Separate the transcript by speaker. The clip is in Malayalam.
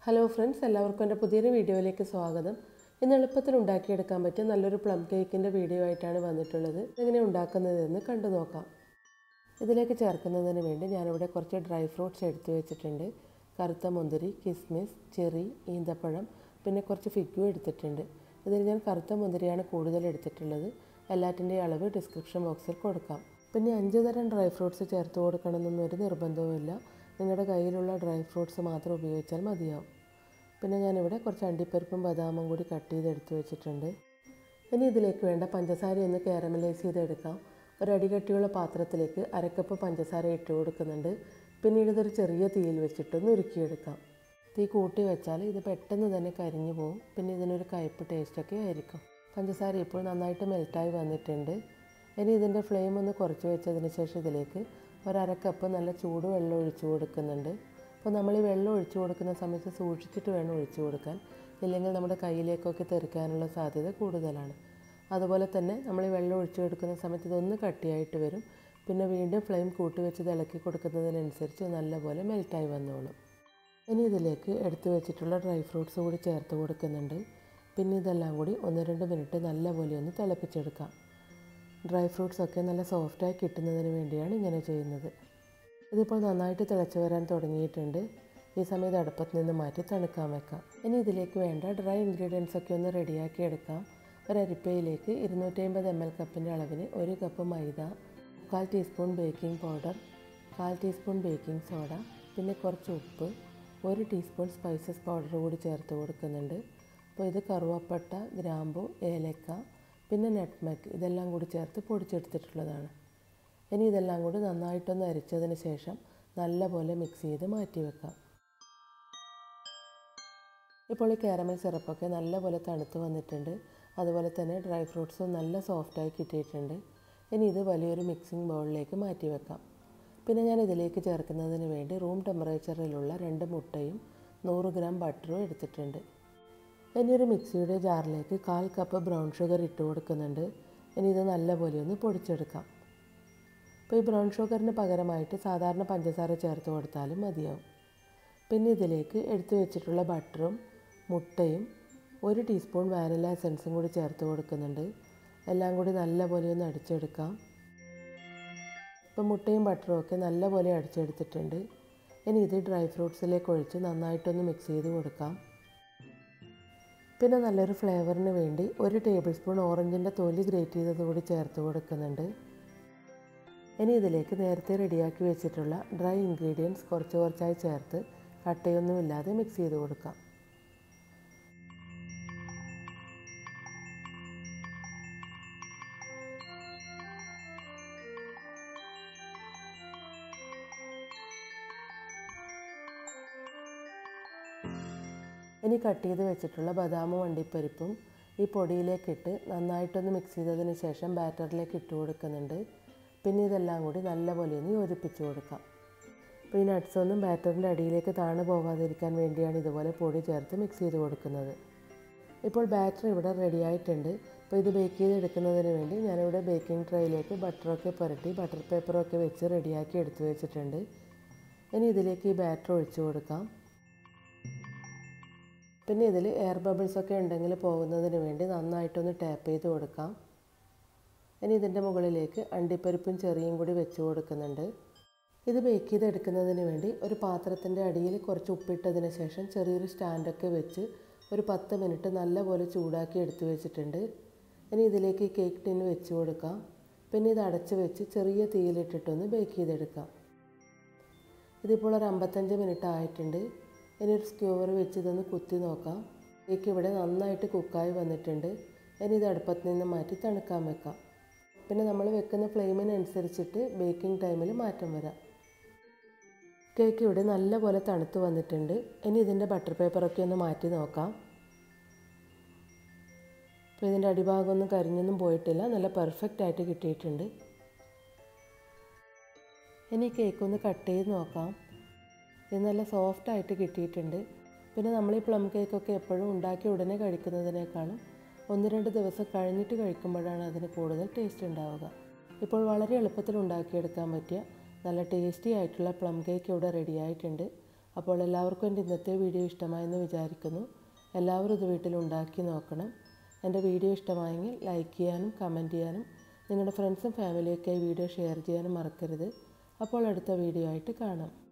Speaker 1: ഹലോ ഫ്രണ്ട്സ് എല്ലാവർക്കും എൻ്റെ പുതിയൊരു വീഡിയോയിലേക്ക് സ്വാഗതം ഇന്ന് എളുപ്പത്തിൽ ഉണ്ടാക്കിയെടുക്കാൻ പറ്റിയ നല്ലൊരു പ്ലം കേക്കിൻ്റെ വീഡിയോ ആയിട്ടാണ് വന്നിട്ടുള്ളത് എങ്ങനെ ഉണ്ടാക്കുന്നതെന്ന് കണ്ടു നോക്കാം ഇതിലേക്ക് ചേർക്കുന്നതിന് വേണ്ടി ഞാനിവിടെ കുറച്ച് ഡ്രൈ ഫ്രൂട്ട്സ് എടുത്തു വെച്ചിട്ടുണ്ട് കറുത്ത മുന്തിരി കിസ്മിസ് ചെറി ഈന്തപ്പഴം പിന്നെ കുറച്ച് ഫിഗും എടുത്തിട്ടുണ്ട് ഇതിൽ ഞാൻ കറുത്ത മുന്തിരിയാണ് കൂടുതൽ എടുത്തിട്ടുള്ളത് എല്ലാറ്റിൻ്റെയും അളവ് ഡിസ്ക്രിപ്ഷൻ ബോക്സിൽ കൊടുക്കാം പിന്നെ അഞ്ച് തരം ഡ്രൈ ഫ്രൂട്ട്സ് ചേർത്ത് കൊടുക്കണമെന്നൊന്നും ഒരു നിർബന്ധവുമില്ല നിങ്ങളുടെ കയ്യിലുള്ള ഡ്രൈ ഫ്രൂട്ട്സ് മാത്രം ഉപയോഗിച്ചാൽ മതിയാവും പിന്നെ ഞാനിവിടെ കുറച്ച് അണ്ടിപ്പരിപ്പും ബദാമും കൂടി കട്ട് ചെയ്ത് എടുത്തു വെച്ചിട്ടുണ്ട് ഇനി ഇതിലേക്ക് വേണ്ട പഞ്ചസാര ഒന്ന് കാരമലൈസ് ചെയ്തെടുക്കാം ഒരടികട്ടിയുള്ള പാത്രത്തിലേക്ക് അരക്കപ്പ് പഞ്ചസാര ഇട്ട് കൊടുക്കുന്നുണ്ട് പിന്നീട് ഇതൊരു ചെറിയ തീയിൽ വെച്ചിട്ടൊന്ന് ഉരുക്കിയെടുക്കാം തീ കൂട്ടി വെച്ചാൽ ഇത് പെട്ടെന്ന് തന്നെ കരിഞ്ഞു പോകും പിന്നെ ഇതിനൊരു കയ്പ്പ് ടേസ്റ്റൊക്കെ ആയിരിക്കും പഞ്ചസാര ഇപ്പോൾ നന്നായിട്ട് മെൽറ്റായി വന്നിട്ടുണ്ട് ഇനി ഇതിൻ്റെ ഫ്ലെയിം ഒന്ന് കുറച്ച് വെച്ചതിന് ശേഷം ഇതിലേക്ക് ഒരര കപ്പ് നല്ല ചൂട് വെള്ളം ഒഴിച്ചു കൊടുക്കുന്നുണ്ട് അപ്പോൾ നമ്മൾ ഈ വെള്ളം ഒഴിച്ചു കൊടുക്കുന്ന സമയത്ത് സൂക്ഷിച്ചിട്ട് വേണം ഒഴിച്ചു കൊടുക്കാൻ ഇല്ലെങ്കിൽ നമ്മുടെ കയ്യിലേക്കൊക്കെ തെറിക്കാനുള്ള സാധ്യത കൂടുതലാണ് അതുപോലെ തന്നെ നമ്മൾ ഈ വെള്ളം ഒഴിച്ചു കൊടുക്കുന്ന സമയത്ത് ഇതൊന്ന് കട്ടിയായിട്ട് വരും പിന്നെ വീണ്ടും ഫ്ലെയിം കൂട്ടി വെച്ച് ഇത് ഇളക്കി കൊടുക്കുന്നതിനനുസരിച്ച് നല്ലപോലെ മെൽറ്റായി വന്നോളും ഇനി ഇതിലേക്ക് എടുത്തു വെച്ചിട്ടുള്ള ഡ്രൈ ഫ്രൂട്ട്സ് കൂടി ചേർത്ത് കൊടുക്കുന്നുണ്ട് പിന്നെ ഇതെല്ലാം കൂടി ഒന്ന് രണ്ട് മിനിറ്റ് നല്ലപോലെ ഒന്ന് തിളപ്പിച്ചെടുക്കാം ഡ്രൈ ഫ്രൂട്ട്സ് ഒക്കെ നല്ല സോഫ്റ്റായി കിട്ടുന്നതിന് വേണ്ടിയാണ് ഇങ്ങനെ ചെയ്യുന്നത് ഇതിപ്പോൾ നന്നായിട്ട് തിളച്ച് വരാൻ തുടങ്ങിയിട്ടുണ്ട് ഈ സമയത്ത് അടുപ്പത്ത് നിന്ന് മാറ്റി തണുക്കാൻ വെക്കാം ഇനി ഇതിലേക്ക് വേണ്ട ഡ്രൈ ഇൻഗ്രീഡിയൻസ് ഒക്കെ ഒന്ന് റെഡിയാക്കി എടുക്കാം ഒരു അരിപ്പയിലേക്ക് ഇരുന്നൂറ്റി അമ്പത് എം എൽ കപ്പിൻ്റെ അളവിന് ഒരു കപ്പ് മൈദ കാൽ ടീസ്പൂൺ ബേക്കിംഗ് പൗഡർ കാൽ ടീസ്പൂൺ ബേക്കിംഗ് സോഡ പിന്നെ കുറച്ച് ഉപ്പ് ഒരു ടീസ്പൂൺ സ്പൈസസ് പൗഡർ കൂടി ചേർത്ത് കൊടുക്കുന്നുണ്ട് അപ്പോൾ ഇത് കറുവപ്പട്ട ഗ്രാമ്പു ഏലക്ക പിന്നെ നെറ്റ്മെക്ക് ഇതെല്ലാം കൂടി ചേർത്ത് പൊടിച്ചെടുത്തിട്ടുള്ളതാണ് ഇനി ഇതെല്ലാം കൂടി നന്നായിട്ടൊന്ന് അരിച്ചതിന് ശേഷം നല്ലപോലെ മിക്സ് ചെയ്ത് മാറ്റി വെക്കാം ഇപ്പോൾ ഈ കാരമൽ സിറപ്പൊക്കെ നല്ലപോലെ തണുത്ത് വന്നിട്ടുണ്ട് അതുപോലെ തന്നെ ഡ്രൈ ഫ്രൂട്ട്സും നല്ല സോഫ്റ്റായി കിട്ടിയിട്ടുണ്ട് ഇനി ഇത് വലിയൊരു മിക്സിംഗ് ബൗളിലേക്ക് മാറ്റി വെക്കാം പിന്നെ ഞാൻ ഇതിലേക്ക് ചേർക്കുന്നതിന് വേണ്ടി റൂം ടെമ്പറേച്ചറിലുള്ള രണ്ട് മുട്ടയും നൂറ് ഗ്രാം ബട്ടറും എടുത്തിട്ടുണ്ട് ഇനി ഒരു മിക്സിയുടെ ജാറിലേക്ക് കാൽ കപ്പ് ബ്രൗൺ ഷുഗർ ഇട്ട് കൊടുക്കുന്നുണ്ട് ഇനി ഇത് നല്ലപോലെ ഒന്ന് പൊടിച്ചെടുക്കാം അപ്പോൾ ഈ ബ്രൗൺ ഷുഗറിന് പകരമായിട്ട് സാധാരണ പഞ്ചസാര ചേർത്ത് കൊടുത്താലും മതിയാവും പിന്നെ ഇതിലേക്ക് എടുത്തു വെച്ചിട്ടുള്ള ബട്ടറും മുട്ടയും ഒരു ടീസ്പൂൺ വാനില എസൻസും കൂടി ചേർത്ത് കൊടുക്കുന്നുണ്ട് എല്ലാം കൂടി നല്ലപോലെ ഒന്ന് അടിച്ചെടുക്കാം ഇപ്പോൾ മുട്ടയും ബട്ടറും ഒക്കെ നല്ലപോലെ അടിച്ചെടുത്തിട്ടുണ്ട് ഇനി ഇത് ഡ്രൈ ഫ്രൂട്ട്സിലേക്ക് ഒഴിച്ച് നന്നായിട്ടൊന്ന് മിക്സ് ചെയ്ത് കൊടുക്കാം പിന്നെ നല്ലൊരു ഫ്ലേവറിന് വേണ്ടി ഒരു ടേബിൾ സ്പൂൺ ഓറഞ്ചിൻ്റെ തൊലി ഗ്രേറ്റ് ചെയ്തത് കൂടി ചേർത്ത് കൊടുക്കുന്നുണ്ട് ഇനി ഇതിലേക്ക് നേരത്തെ റെഡിയാക്കി വെച്ചിട്ടുള്ള ഡ്രൈ ഇൻഗ്രീഡിയൻസ് കുറച്ച് കുറച്ചായി ചേർത്ത് കട്ടയൊന്നുമില്ലാതെ മിക്സ് ചെയ്ത് കൊടുക്കാം ഇനി കട്ട് ചെയ്ത് വെച്ചിട്ടുള്ള ബദാമും അണ്ടിപ്പരിപ്പും ഈ പൊടിയിലേക്കിട്ട് നന്നായിട്ടൊന്ന് മിക്സ് ചെയ്തതിന് ശേഷം ബാറ്ററിലേക്ക് ഇട്ട് കൊടുക്കുന്നുണ്ട് പിന്നെ ഇതെല്ലാം കൂടി നല്ലപോലെ ഒന്ന് യോജിപ്പിച്ച് കൊടുക്കാം അപ്പോൾ ഈ നട്ട്സ് ഒന്നും ബാറ്ററിൻ്റെ അടിയിലേക്ക് താണു പോകാതിരിക്കാൻ വേണ്ടിയാണ് ഇതുപോലെ പൊടി ചേർത്ത് മിക്സ് ചെയ്ത് കൊടുക്കുന്നത് ഇപ്പോൾ ബാറ്റർ ഇവിടെ റെഡി ആയിട്ടുണ്ട് അപ്പോൾ ഇത് ബേക്ക് ചെയ്തെടുക്കുന്നതിന് വേണ്ടി ഞാനിവിടെ ബേക്കിംഗ് ട്രേയിലേക്ക് ബട്ടറൊക്കെ പുരട്ടി ബട്ടർ പേപ്പറൊക്കെ വെച്ച് റെഡിയാക്കി എടുത്തു വെച്ചിട്ടുണ്ട് ഇനി ഇതിലേക്ക് ഈ ബാറ്റർ ഒഴിച്ചു കൊടുക്കാം പിന്നെ ഇതിൽ എയർ ബബിൾസ് ഒക്കെ ഉണ്ടെങ്കിൽ പോകുന്നതിന് വേണ്ടി നന്നായിട്ടൊന്ന് ടാപ്പ് ചെയ്ത് കൊടുക്കാം ഇനി ഇതിൻ്റെ മുകളിലേക്ക് അണ്ടിപ്പരിപ്പും ചെറിയും കൂടി വെച്ച് കൊടുക്കുന്നുണ്ട് ഇത് ബേക്ക് ചെയ്തെടുക്കുന്നതിന് വേണ്ടി ഒരു പാത്രത്തിൻ്റെ അടിയിൽ കുറച്ച് ഉപ്പിട്ടതിന് ശേഷം ചെറിയൊരു സ്റ്റാൻഡൊക്കെ വെച്ച് ഒരു പത്ത് മിനിറ്റ് നല്ലപോലെ ചൂടാക്കി എടുത്തു വെച്ചിട്ടുണ്ട് ഇനി ഇതിലേക്ക് കേക്ക് ടിൻ വെച്ച് കൊടുക്കാം പിന്നെ ഇത് അടച്ച് വെച്ച് ചെറിയ തീയിലിട്ടിട്ടൊന്ന് ബേക്ക് ചെയ്തെടുക്കാം ഇതിപ്പോൾ ഒരു അമ്പത്തഞ്ച് മിനിറ്റ് ആയിട്ടുണ്ട് ഇനി ഒരു സ്ക്യൂവർ വെച്ച് ഇതൊന്ന് കുത്തി നോക്കാം കേക്ക് ഇവിടെ നന്നായിട്ട് കുക്കായി വന്നിട്ടുണ്ട് ഇനി ഇത് അടുപ്പത്ത് നിന്ന് മാറ്റി തണുക്കാൻ വെക്കാം പിന്നെ നമ്മൾ വെക്കുന്ന ഫ്ലെയിമിനനുസരിച്ചിട്ട് ബേക്കിംഗ് ടൈമിൽ മാറ്റം വരാം കേക്ക് ഇവിടെ നല്ലപോലെ തണുത്ത് വന്നിട്ടുണ്ട് ഇനി ഇതിൻ്റെ ബട്ടർ പേപ്പറൊക്കെ ഒന്ന് മാറ്റി നോക്കാം അപ്പോൾ ഇതിൻ്റെ അടിഭാഗമൊന്നും കരിഞ്ഞൊന്നും പോയിട്ടില്ല നല്ല പെർഫെക്റ്റ് ആയിട്ട് കിട്ടിയിട്ടുണ്ട് ഇനി കേക്ക് ഒന്ന് കട്ട് ചെയ്ത് നോക്കാം ഇത് നല്ല സോഫ്റ്റ് ആയിട്ട് കിട്ടിയിട്ടുണ്ട് പിന്നെ നമ്മൾ ഈ പ്ലം കേക്കൊക്കെ എപ്പോഴും ഉണ്ടാക്കി ഉടനെ കഴിക്കുന്നതിനേക്കാളും ഒന്ന് രണ്ട് ദിവസം കഴിഞ്ഞിട്ട് കഴിക്കുമ്പോഴാണ് അതിന് കൂടുതൽ ടേസ്റ്റ് ഉണ്ടാവുക ഇപ്പോൾ വളരെ എളുപ്പത്തിൽ ഉണ്ടാക്കിയെടുക്കാൻ പറ്റിയ നല്ല ടേസ്റ്റി ആയിട്ടുള്ള പ്ലം കേക്ക് ഇവിടെ റെഡി ആയിട്ടുണ്ട് അപ്പോൾ എല്ലാവർക്കും എൻ്റെ ഇന്നത്തെ വീഡിയോ ഇഷ്ടമായെന്ന് വിചാരിക്കുന്നു എല്ലാവരും ഇത് വീട്ടിൽ ഉണ്ടാക്കി നോക്കണം എൻ്റെ വീഡിയോ ഇഷ്ടമായെങ്കിൽ ലൈക്ക് ചെയ്യാനും കമൻറ്റ് ചെയ്യാനും നിങ്ങളുടെ ഫ്രണ്ട്സും ഫാമിലിയൊക്കെ ഈ വീഡിയോ ഷെയർ ചെയ്യാനും മറക്കരുത് അപ്പോൾ അടുത്ത വീഡിയോ ആയിട്ട് കാണാം